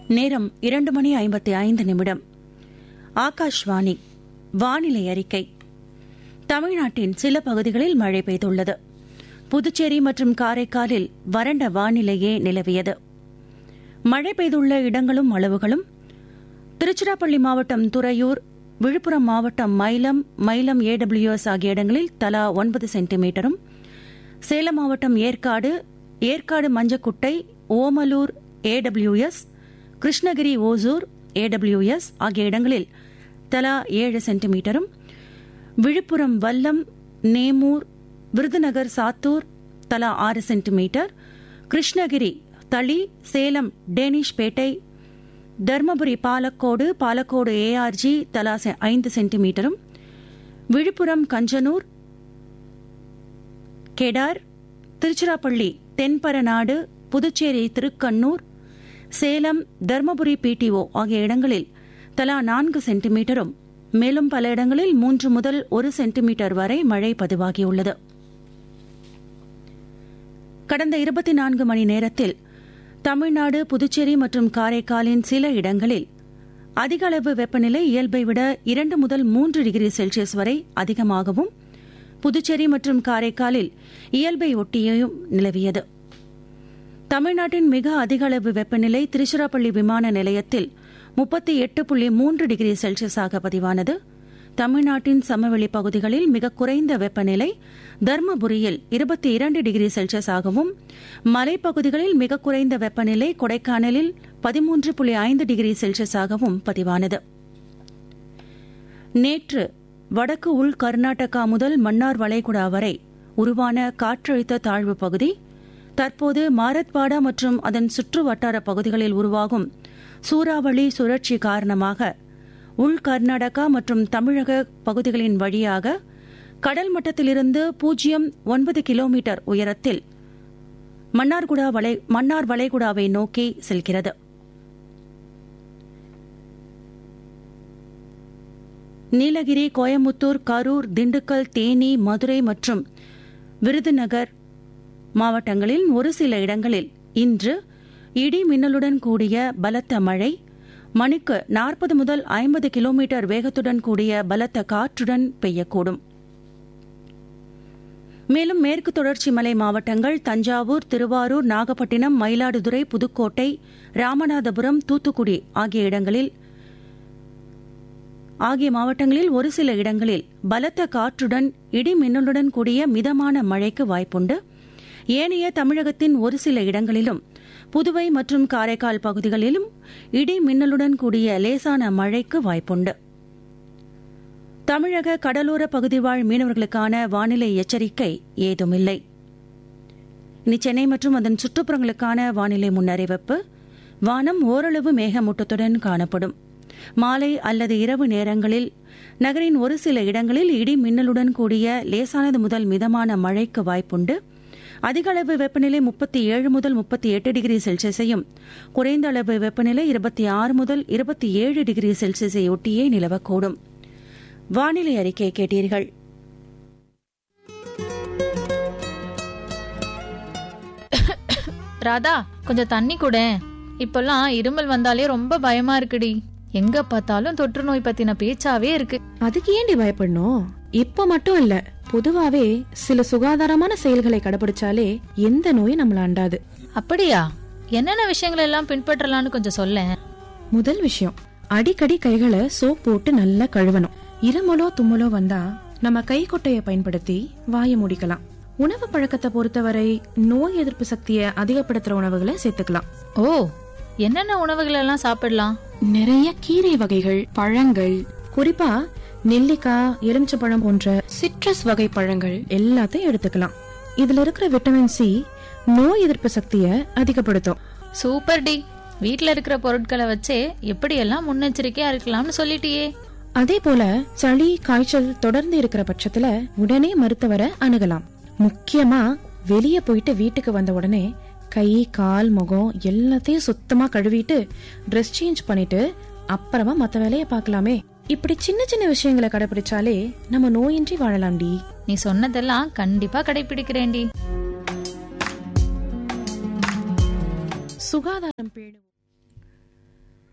நேரம் இரண்டு மணி ஐம்பத்தி ஐந்து நிமிடம் ஆகாஷ்வாணி வானிலை அறிக்கை தமிழ்நாட்டின் சில பகுதிகளில் மழை பெய்துள்ளது புதுச்சேரி மற்றும் காரைக்காலில் வறண்ட வானிலையே நிலவியது மழை பெய்துள்ள இடங்களும் அளவுகளும் திருச்சிராப்பள்ளி மாவட்டம் துறையூர் விழுப்புரம் மாவட்டம் மயிலம் மயிலம் ஏடபிள்யூஎஸ் ஆகிய இடங்களில் தலா ஒன்பது சென்டிமீட்டரும் சேலம் மாவட்டம் ஏற்காடு ஏற்காடு மஞ்சக்குட்டை ஓமலூர் ஏடபிள்யூஎஸ் கிருஷ்ணகிரி ஓசூர் ஏடபிள்யூஎஸ் ஆகிய இடங்களில் தலா ஏழு சென்டிமீட்டரும் விழுப்புரம் வல்லம் நேமூர் விருதுநகர் சாத்தூர் தலா ஆறு சென்டிமீட்டர் கிருஷ்ணகிரி தளி சேலம் டேனிஷ்பேட்டை தர்மபுரி பாலக்கோடு பாலக்கோடு ஏஆர்ஜி தலா ஐந்து சென்டிமீட்டரும் விழுப்புரம் கஞ்சனூர் கெடார் திருச்சிராப்பள்ளி தென்பரநாடு புதுச்சேரி திருக்கண்ணூர் சேலம் தர்மபுரி பிடிஓ ஆகிய இடங்களில் தலா நான்கு சென்டிமீட்டரும் மேலும் பல இடங்களில் மூன்று முதல் ஒரு சென்டிமீட்டர் வரை மழை பதிவாகியுள்ளது கடந்த இருபத்தி நான்கு மணி நேரத்தில் தமிழ்நாடு புதுச்சேரி மற்றும் காரைக்காலின் சில இடங்களில் அதிக அளவு வெப்பநிலை இயல்பை விட இரண்டு முதல் மூன்று டிகிரி செல்சியஸ் வரை அதிகமாகவும் புதுச்சேரி மற்றும் காரைக்காலில் இயல்பை ஒட்டியும் நிலவியது தமிழ்நாட்டின் மிக அதிக அளவு வெப்பநிலை திருச்சிராப்பள்ளி விமான நிலையத்தில் முப்பத்தி எட்டு புள்ளி மூன்று டிகிரி செல்சியஸாக பதிவானது தமிழ்நாட்டின் சமவெளி பகுதிகளில் மிக குறைந்த வெப்பநிலை தர்மபுரியில் இருபத்தி இரண்டு டிகிரி செல்சியஸாகவும் மலைப்பகுதிகளில் மிக குறைந்த வெப்பநிலை கொடைக்கானலில் பதிமூன்று புள்ளி ஐந்து டிகிரி செல்சியஸாகவும் பதிவானது நேற்று வடக்கு உள் கர்நாடகா முதல் மன்னார் வளைகுடா வரை உருவான காற்றழுத்த தாழ்வு பகுதி தற்போது மாரத்வாடா மற்றும் அதன் சுற்று வட்டார பகுதிகளில் உருவாகும் சூறாவளி சுழற்சி காரணமாக உள் கர்நாடகா மற்றும் தமிழக பகுதிகளின் வழியாக கடல் மட்டத்திலிருந்து பூஜ்ஜியம் ஒன்பது கிலோமீட்டர் உயரத்தில் மன்னார்குடா வளை மன்னார் வளைகுடாவை நோக்கி செல்கிறது நீலகிரி கோயமுத்தூர் கரூர் திண்டுக்கல் தேனி மதுரை மற்றும் விருதுநகர் மாவட்டங்களில் ஒரு சில இடங்களில் இன்று இடி மின்னலுடன் கூடிய பலத்த மழை மணிக்கு நாற்பது முதல் ஐம்பது கிலோமீட்டர் வேகத்துடன் கூடிய பலத்த காற்றுடன் பெய்யக்கூடும் மேலும் மேற்கு தொடர்ச்சி மலை மாவட்டங்கள் தஞ்சாவூர் திருவாரூர் நாகப்பட்டினம் மயிலாடுதுறை புதுக்கோட்டை ராமநாதபுரம் தூத்துக்குடி ஆகிய இடங்களில் ஆகிய மாவட்டங்களில் ஒரு சில இடங்களில் பலத்த காற்றுடன் இடி மின்னலுடன் கூடிய மிதமான மழைக்கு வாய்ப்புண்டு ஏனைய தமிழகத்தின் ஒரு சில இடங்களிலும் புதுவை மற்றும் காரைக்கால் பகுதிகளிலும் இடி மின்னலுடன் கூடிய லேசான மழைக்கு வாய்ப்புண்டு தமிழக கடலோர பகுதி வாழ் மீனவர்களுக்கான வானிலை எச்சரிக்கை ஏதுமில்லை இனி சென்னை மற்றும் அதன் சுற்றுப்புறங்களுக்கான வானிலை முன்னறிவிப்பு வானம் ஓரளவு மேகமூட்டத்துடன் காணப்படும் மாலை அல்லது இரவு நேரங்களில் நகரின் ஒரு சில இடங்களில் இடி மின்னலுடன் கூடிய லேசானது முதல் மிதமான மழைக்கு வாய்ப்புண்டு அதிக அளவு வெப்பநிலை முப்பத்தி ஏழு முதல் முப்பத்தி எட்டு டிகிரி செல்சியஸையும் குறைந்த அளவு வெப்பநிலை இருபத்தி ஆறு முதல் இருபத்தி ஏழு டிகிரி செல்சியஸை ஒட்டியே நிலவக்கூடும் வானிலை அறிக்கை கேட்டீர்கள் ராதா கொஞ்சம் தண்ணி கூட இப்பெல்லாம் இருமல் வந்தாலே ரொம்ப பயமா இருக்குடி எங்க பார்த்தாலும் தொற்று நோய் பத்தின பேச்சாவே இருக்கு அதுக்கு ஏண்டி பயப்படணும் இப்ப மட்டும் இல்ல பொதுவாவே சில சுகாதாரமான செயல்களை கடைபிடிச்சாலே எந்த நோயும் நம்மள அண்டாது அப்படியா என்னென்ன விஷயங்கள் எல்லாம் பின்பற்றலாம்னு கொஞ்சம் சொல்ல முதல் விஷயம் அடிக்கடி கைகளை சோப் போட்டு நல்லா கழுவணும் இருமலோ தும்மலோ வந்தா நம்ம கைக்குட்டைய பயன்படுத்தி வாயை மூடிக்கலாம் உணவு பழக்கத்தை பொறுத்தவரை நோய் எதிர்ப்பு சக்தியை அதிகப்படுத்துற உணவுகளை சேர்த்துக்கலாம் ஓ என்னென்ன உணவுகள் எல்லாம் சாப்பிடலாம் நிறைய கீரை வகைகள் பழங்கள் குறிப்பா நெல்லிக்காய் எலுமிச்சப்பழம் போன்ற சிட்ரஸ் வகை பழங்கள் எல்லாத்தையும் எடுத்துக்கலாம் இதுல இருக்கிற விட்டமின் சி நோய் எதிர்ப்பு சக்தியை அதிகப்படுத்தும் சூப்பர் டி வீட்ல இருக்கிற பொருட்களை வச்சே எப்படி எல்லாம் முன்னெச்சரிக்கையா இருக்கலாம்னு சொல்லிட்டியே அதே போல சளி காய்ச்சல் தொடர்ந்து இருக்கிற பட்சத்துல உடனே மருத்துவரை அணுகலாம் முக்கியமா வெளிய போயிட்டு வீட்டுக்கு வந்த உடனே கை கால் முகம் எல்லாத்தையும் சுத்தமா கழுவிட்டு ட்ரெஸ் சேஞ்ச் பண்ணிட்டு அப்புறமா மத்த வேலையை பார்க்கலாமே இப்படி சின்ன சின்ன விஷயங்களை கடைபிடிச்சாலே நம்ம நோயின்றி வாழலாம்டி நீ சொன்னதெல்லாம் கண்டிப்பா கடைபிடிக்கிறேன்டி சுகாதாரம் பேணுவோம்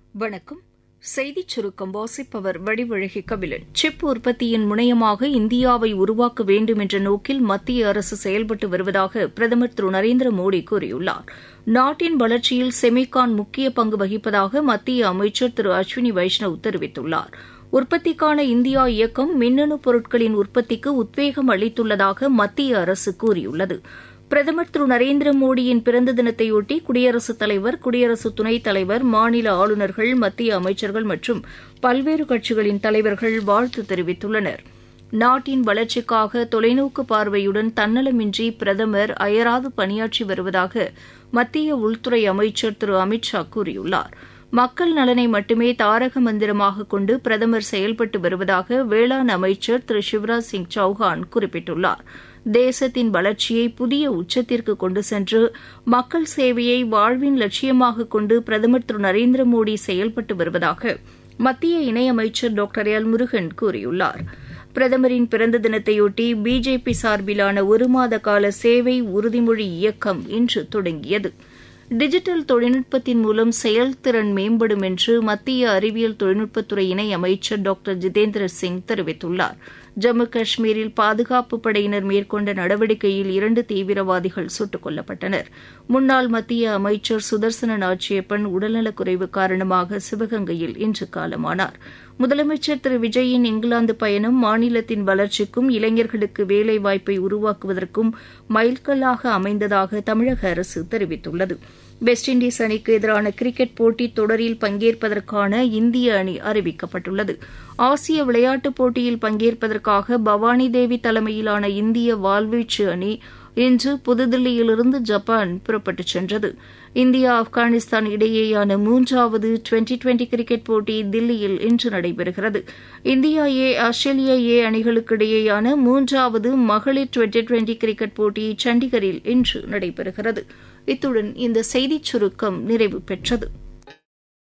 வணக்கம் செய்திச் சுருக்கம் வாசிப்பவர் வடிவழகி கபிலன் சிப் உற்பத்தியின் முனையமாக இந்தியாவை உருவாக்க வேண்டும் என்ற நோக்கில் மத்திய அரசு செயல்பட்டு வருவதாக பிரதமர் திரு நரேந்திர மோடி கூறியுள்ளார் நாட்டின் வளர்ச்சியில் செமிகான் முக்கிய பங்கு வகிப்பதாக மத்திய அமைச்சர் திரு அஸ்வினி வைஷ்ணவ் தெரிவித்துள்ளார் உற்பத்திக்கான இந்தியா இயக்கம் மின்னணு பொருட்களின் உற்பத்திக்கு உத்வேகம் அளித்துள்ளதாக மத்திய அரசு கூறியுள்ளது பிரதமர் திரு நரேந்திர மோடியின் பிறந்த தினத்தையொட்டி குடியரசுத் தலைவர் குடியரசு துணைத் தலைவர் மாநில ஆளுநர்கள் மத்திய அமைச்சர்கள் மற்றும் பல்வேறு கட்சிகளின் தலைவர்கள் வாழ்த்து தெரிவித்துள்ளனர் நாட்டின் வளர்ச்சிக்காக தொலைநோக்கு பார்வையுடன் தன்னலமின்றி பிரதமர் அயராது பணியாற்றி வருவதாக மத்திய உள்துறை அமைச்சர் திரு அமித் ஷா கூறியுள்ளார் மக்கள் நலனை மட்டுமே தாரக மந்திரமாக கொண்டு பிரதமர் செயல்பட்டு வருவதாக வேளாண் அமைச்சர் திரு சிவராஜ் சிங் சௌஹான் குறிப்பிட்டுள்ளார் தேசத்தின் வளர்ச்சியை புதிய உச்சத்திற்கு கொண்டு சென்று மக்கள் சேவையை வாழ்வின் லட்சியமாக கொண்டு பிரதமர் திரு நரேந்திர மோடி செயல்பட்டு வருவதாக மத்திய இணையமைச்சர் டாக்டர் எல் முருகன் கூறியுள்ளார் பிரதமரின் பிறந்த தினத்தையொட்டி பிஜேபி சார்பிலான ஒரு மாத கால சேவை உறுதிமொழி இயக்கம் இன்று தொடங்கியது டிஜிட்டல் தொழில்நுட்பத்தின் மூலம் செயல்திறன் மேம்படும் என்று மத்திய அறிவியல் தொழில்நுட்பத்துறை இணை அமைச்சர் டாக்டர் ஜிதேந்திர சிங் தெரிவித்துள்ளார் ஜம்மு காஷ்மீரில் பாதுகாப்பு படையினர் மேற்கொண்ட நடவடிக்கையில் இரண்டு தீவிரவாதிகள் சுட்டுக் கொல்லப்பட்டனர் முன்னாள் மத்திய அமைச்சர் சுதர்சன நாச்சியப்பன் உடல்நலக்குறைவு காரணமாக சிவகங்கையில் இன்று காலமானார் முதலமைச்சர் திரு விஜயின் இங்கிலாந்து பயணம் மாநிலத்தின் வளர்ச்சிக்கும் இளைஞர்களுக்கு வேலைவாய்ப்பை உருவாக்குவதற்கும் மைல்கல்லாக அமைந்ததாக தமிழக அரசு தெரிவித்துள்ளது வெஸ்ட் இண்டீஸ் அணிக்கு எதிரான கிரிக்கெட் போட்டித் தொடரில் பங்கேற்பதற்கான இந்திய அணி அறிவிக்கப்பட்டுள்ளது ஆசிய விளையாட்டுப் போட்டியில் பங்கேற்பதற்காக பவானி தேவி தலைமையிலான இந்திய வாள்வீச்சு அணி இன்று புதுதில்லியிலிருந்து ஜப்பான் புறப்பட்டுச் சென்றது இந்தியா ஆப்கானிஸ்தான் இடையேயான மூன்றாவது டுவெண்டி டுவெண்டி கிரிக்கெட் போட்டி தில்லியில் இன்று நடைபெறுகிறது இந்தியா ஏ ஆஸ்திரேலியா ஏ அணிகளுக்கு இடையேயான மூன்றாவது மகளிர் டுவெண்டி டுவெண்டி கிரிக்கெட் போட்டி சண்டிகரில் இன்று நடைபெறுகிறது இத்துடன் இந்த செய்திச் சுருக்கம் நிறைவு பெற்றது